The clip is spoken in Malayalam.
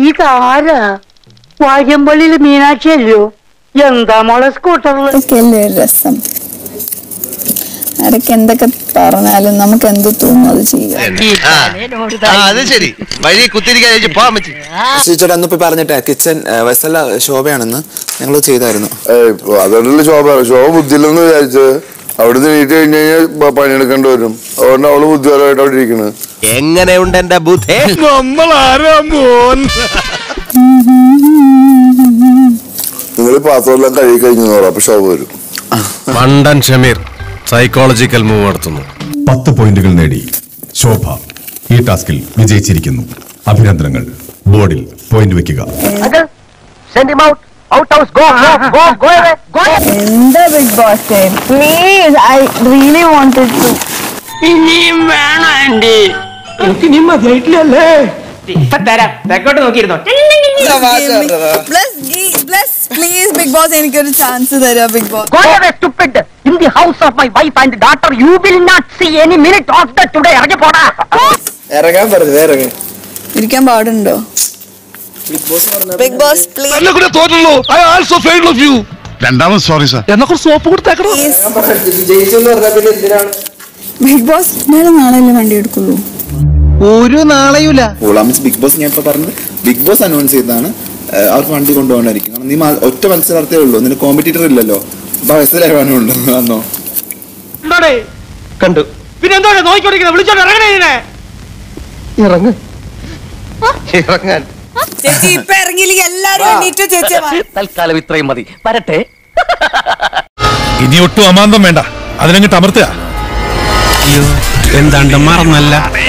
ഇതാരാ വാര്യമ്പള്ളിയിൽ മീനാക്ഷി അല്ലയോ എന്താ മോളെ സ്കൂട്ടറിൽ അതൊക്കെയല്ലേ ഒരു രസം ആരൊക്കെ എന്തൊക്കെ പറഞ്ഞാലും നമുക്ക് എന്ത് തോന്നുന്നു അത് ചെയ്യുക ആ അത് ശരി വഴി കുത്തിരിക്കാൻ ചോദിച്ചു പോവാൻ പറ്റി ചേട്ടാ അന്നിപ്പോ പറഞ്ഞിട്ടെ കിച്ചൺ വെസല ശോഭയാണെന്ന് ഞങ്ങൾ ചെയ്തായിരുന്നു അതല്ല ശോഭ ശോഭ ബുദ്ധിയില്ലെന്ന് വിചാരിച്ച് അവിടുന്ന് നീറ്റ് കഴിഞ്ഞ് കഴിഞ്ഞാൽ പ- പണിയെടുക്കേണ്ടി വരും അതുകൊണ്ട് അവള് ബുദ്ധിപരമായിട്ട് അവിടെ ഇരിക്കണ് എങ്ങനെയുണ്ട് എന്റെ ബുദ്ധേ നിങ്ങൾ പാത്രമെല്ലാം കഴുകി കഴിഞ്ഞു നോറാം അപ്പൊ ശോഭ വരും മണ്ടൻ ഷമീർ സൈക്കോളജിക്കൽ മൂവ് നടത്തുന്നു പത്ത് പോയിന്റുകൾ നേടി ശോഭ ഈ ടാസ്കിൽ വിജയിച്ചിരിക്കുന്നു അഭിനന്ദനങ്ങൾ ബോർഡിൽ പോയിന്റ് വെക്കുക എന്താ Bigg Boss please I really wanted to ഇനിയും വേണം ആന്റി എനിക്ക് നീ മതിയായിട്ടില്ലല്ലേ ഇപ്പൊ തരാം തെക്കോട്ട് നോക്കിയിരുന്നോ plus plus please Bigg Boss എനിക്കൊരു ചാൻസ് തരാ Bigg Boss Go away, stupid! In the house of my wife and daughter, you will not see any minute of the today. ഇറങ്ങി പോടാ ഇറങ്ങാൻ പറഞ്ഞു ഇറങ്ങി ഇരിക്കാൻ പാടുണ്ടോ ബിഗ് ബോസ് പ്ലീസ് തോന്നുള്ളൂ I also fail of you രണ്ടാമത് സോറി സാർ എന്നൊക്കെ സോപ്പ് കൊടുത്തേക്കണം ബിഗ് ബോസ് നാളെ നാളെയല്ലേ വണ്ടി എടുക്കുള്ളൂ ഒരു നാളെയുമില്ല മീൻസ് ബിഗ് ബോസ് ഞാൻ ഇപ്പൊ പറഞ്ഞത് ബിഗ് ബോസ് അനൗൺസ് ചെയ്തതാണ് ഏഹ് അവർക്ക് വണ്ടി കൊണ്ടുപോകണ്ടായിരിക്കും കാരണം നീ മ- ഒറ്റ മത്സരാർത്ഥേ ഉള്ളൂ നിന്റെ കോമ്പറ്റീറ്റർ ഇല്ലല്ലോ അപ്പൊ വെസലാവാനുണ്ട് വന്നോ കണ്ടു പിന്നെ എന്തോടെ നോക്കിക്കൊണ്ടിരിക്കുന്നത് വിളിച്ചോണ്ട് ഇറങ്ങണേ ഇതിനെ ഇറങ്ങ് ഇറങ്ങാൻ ചേച്ചി ഇപ്പൊ ഇറങ്ങിയില്ലെങ്കിൽ എല്ലാരും എണീറ്റ് ചേച്ചി തൽക്കാലം ഇത്രയും മതി വരട്ടെ ഇനി ഒട്ടും അമാന്തം വേണ്ട അതിനങ്ങിട്ട് അമർത്തുക എന്താണ്ട് മറന്നല്ല